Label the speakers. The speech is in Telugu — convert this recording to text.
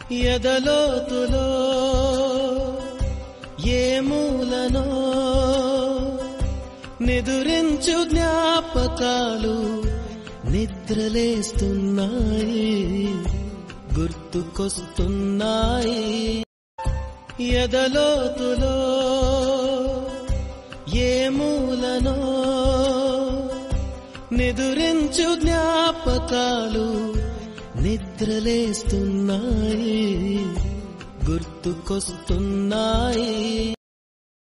Speaker 1: ఎదలోతులో ఏ మూలనో నిదురించు జ్ఞాపకాలు నిద్రలేస్తున్నాయి గుర్తుకొస్తున్నాయి ఎదలోతులో ఏ మూలనో నిదురించు జ్ఞాపకాలు నిద్రలేస్తున్నాయి గుర్తుకొస్తున్నాయి